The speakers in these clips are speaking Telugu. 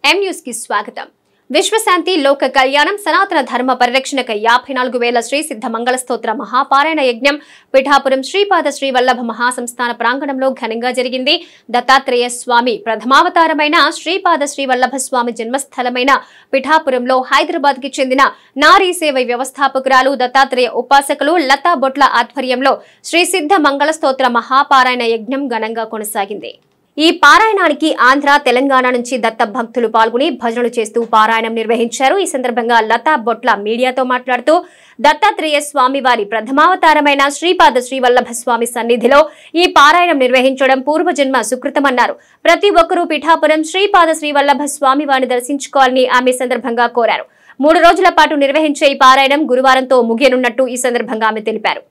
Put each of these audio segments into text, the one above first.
ఎం న్యూస్ కి స్వాగతం విశ్వశాంతి లోక కళ్యాణం సనాతన ధర్మ పరిరక్షణక యాభై నాలుగు వేల శ్రీ సిద్ధ మంగళ స్తోత్ర మహాపారాయణ యజ్ఞం పిఠాపురం శ్రీపాద శ్రీ వల్లభ మహాసంస్థాన ప్రాంగణంలో ఘనంగా జరిగింది దత్తాత్రేయ స్వామి ప్రథమావతారమైన శ్రీపాద శ్రీ వల్లభ స్వామి జన్మస్థలమైన పిఠాపురంలో హైదరాబాద్ కి చెందిన నారీ సేవ వ్యవస్థాపకురాలు దత్తాత్రేయ ఉపాసకులు లతా బొట్ల ఆధ్వర్యంలో శ్రీ సిద్ధ మంగళ స్తోత్ర మహాపారాయణ యజ్ఞం ఘనంగా కొనసాగింది ఈ పారాయణానికి ఆంధ్ర తెలంగాణ నుంచి దత్త భక్తులు పాల్గొని భజనలు చేస్తూ పారాయణం నిర్వహించారు ఈ సందర్భంగా లతా బొట్ల మీడియాతో మాట్లాడుతూ దత్తాత్రేయ స్వామి వారి ప్రథమావతారమైన శ్రీపాద శ్రీవల్లభ స్వామి సన్నిధిలో ఈ పారాయణం నిర్వహించడం పూర్వజన్మ సుకృతమన్నారు ప్రతి ఒక్కరూ పిఠాపురం శ్రీపాద శ్రీవల్లభ స్వామి వారిని దర్శించుకోవాలని ఆమె ఈ సందర్భంగా కోరారు మూడు రోజుల పాటు నిర్వహించే ఈ పారాయణం గురువారంతో ముగియనున్నట్టు ఈ సందర్భంగా ఆమె తెలిపారు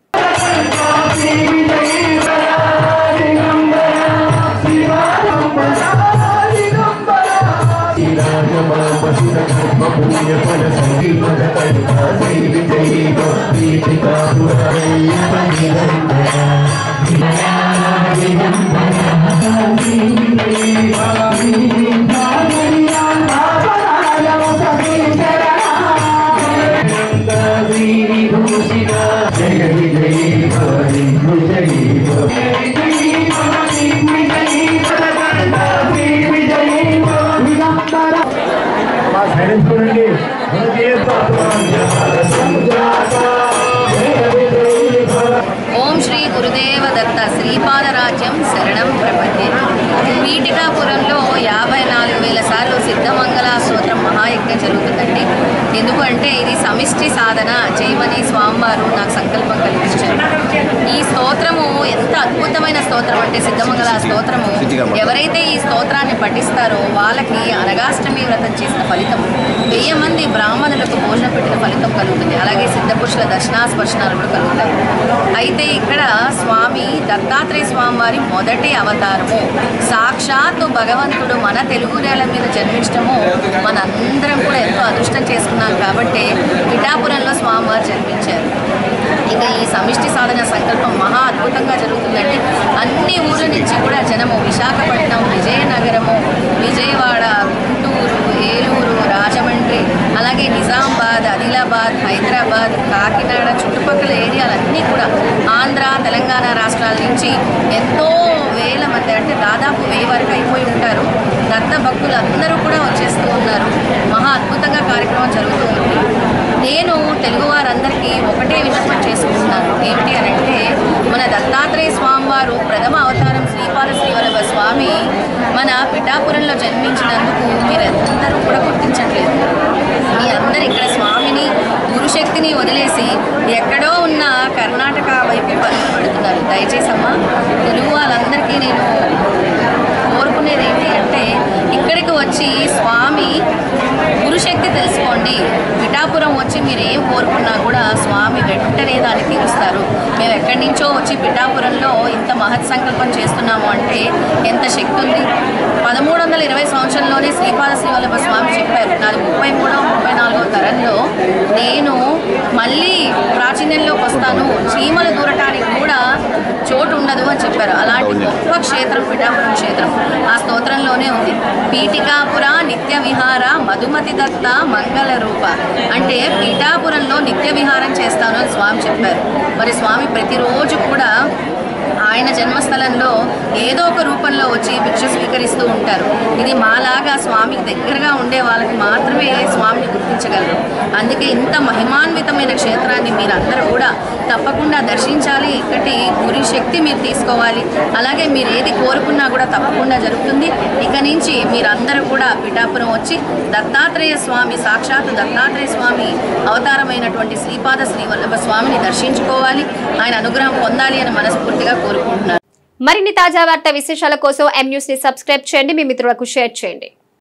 మా సైలెన్స్ చూడండి ఓం శ్రీ గురుదేవ దత్త శ్రీపాదరాజ్యం శరణం ప్రపంచే పీఠికాపురంలో యాభై నాలుగు వేల సార్లు సిద్ధమంగళ స్తోత్రం మహాయజ్ఞం జరుగుతుందండి ఎందుకంటే ఇది సమిష్టి సాధన చేయమని స్వామివారు నాకు సంకల్పం కలిగించారు ఈ స్తోత్రము ఎంత అద్భుతమైన స్తోత్రం అంటే సిద్ధమంగళ స్తోత్రము ఎవరైతే ఈ స్తోత్రాన్ని పఠిస్తారో వాళ్ళకి అనగాష్టమి వ్రతం చేసిన ఫలితం వెయ్యి మంది బ్రాహ్మణులకు భోజనం పెట్టిన ఫలితం కలుగుతుంది అలాగే సిద్ధపురుషుల దర్శనాస్పర్శనాలు కూడా కలుగుతాయి అయితే ఇక్కడ స్వామి దత్తాత్రేయ స్వామి వారి మొదటి అవతారము సాక్షాత్తు భగవంతుడు మన తెలుగు నేల మీద జన్మించడము మనందరం కూడా ఎంతో అదృష్టం చేసుకున్నాం కాబట్టి పిఠాపురంలో స్వామివారు జన్మించారు ఇక ఈ సమిష్టి సాధన సంకల్పం మహా అద్భుతంగా జరుగుతుందంటే అన్ని ఊర్ల నుంచి కూడా జనము విశాఖపట్నం విజయనగరము విజయవాడ గుంటూరు ఏలూరు రాజమండ్రి అలాగే నిజామాబాద్ ఆదిలాబాద్ హైదరాబాద్ కాకినాడ చుట్టుపక్కల ఏరియాలన్నీ కూడా ఆంధ్ర తెలంగాణ రాష్ట్రాల నుంచి ఎంతో వేల మంది అంటే దాదాపు వెయ్యి వరకు అయిపోయి ఉంటారు దత్త భక్తులు అందరూ కూడా వచ్చేస్తూ ఉన్నారు మహా అద్భుతంగా కార్యక్రమం జరుగుతూ ఉంది నేను తెలుగు వారందరికీ ఒకటే విన్నపం చేసుకుంటున్నాను ఏమిటి అని అంటే మన దత్తాత్రేయ స్వామి వారు ప్రథమ అవతారం శ్రీపాద శ్రీవల్లభ స్వామి మన పిఠాపురంలో జన్మించినందుకు మీరందరూ కూడా గుర్తించట్లేదు మీ అందరు ఇక్కడ స్వామిని గురుశక్తిని వదిలేసి ఎక్కడో ఉన్న కర్ణాటక వైపు పరుగులు పెడుతున్నారు దయచేసి అమ్మా తెలుగు వాళ్ళందరికీ నేను కోరుకునేది ఏంటి అంటే ఇక్కడికి వచ్చి స్వామి గురుశక్తి తెలుసుకోండి పిఠాపురం వచ్చి మీరు ఏం కోరుకున్నా కూడా స్వామి వెంటనే దాన్ని తీరుస్తారు మేము ఎక్కడి నుంచో వచ్చి పిఠాపురంలో ఇంత మహత్ సంకల్పం చేస్తున్నాము అంటే ఎంత శక్తి ఉంది పదమూడు వందల ఇరవై సంవత్సరంలోనే శ్రీపాద శ్రీవల్లభ స్వామి చెప్పారు నాది ముప్పై మూడవ ముప్పై నాలుగవ తరంలో నేను మళ్ళీ ప్రాచీన్యంలోకి వస్తాను చీమలు దూరటానికి కూడా చోటు ఉండదు అని చెప్పారు అలాంటి గొప్ప క్షేత్రం పిఠాపురం క్షేత్రం ఆ స్తోత్రంలోనే ఉంది పీఠికాపుర నిత్య విహార మధుమతి దత్త మంగళ రూప అంటే పీఠాపురంలో నిత్య విహారం చేస్తాను అని స్వామి చెప్పారు మరి స్వామి ప్రతిరోజు కూడా ఆయన జన్మస్థలంలో ఏదో ఒక రూపంలో వచ్చి భిక్ష స్వీకరిస్తూ ఉంటారు ఇది మాలాగా స్వామికి దగ్గరగా ఉండే వాళ్ళకి మాత్రమే స్వామిని గుర్తించగలరు అందుకే ఇంత మహిమాన్వితమైన క్షేత్రాన్ని మీరందరూ కూడా తప్పకుండా దర్శించాలి ఇక్కడి గురి శక్తి మీరు తీసుకోవాలి అలాగే మీరు ఏది కోరుకున్నా కూడా తప్పకుండా జరుగుతుంది ఇక నుంచి మీరందరూ కూడా పిఠాపురం వచ్చి దత్తాత్రేయ స్వామి సాక్షాత్ దత్తాత్రేయ స్వామి అవతారమైనటువంటి శ్రీపాద శ్రీవల్లభ స్వామిని దర్శించుకోవాలి ఆయన అనుగ్రహం పొందాలి అని మనస్ఫూర్తిగా కోరుకుంటున్నాను మరిన్ని తాజా వార్త విశేషాల కోసం ఎం న్యూస్ ని సబ్స్క్రైబ్ చేయండి మీ మిత్రులకు షేర్ చేయండి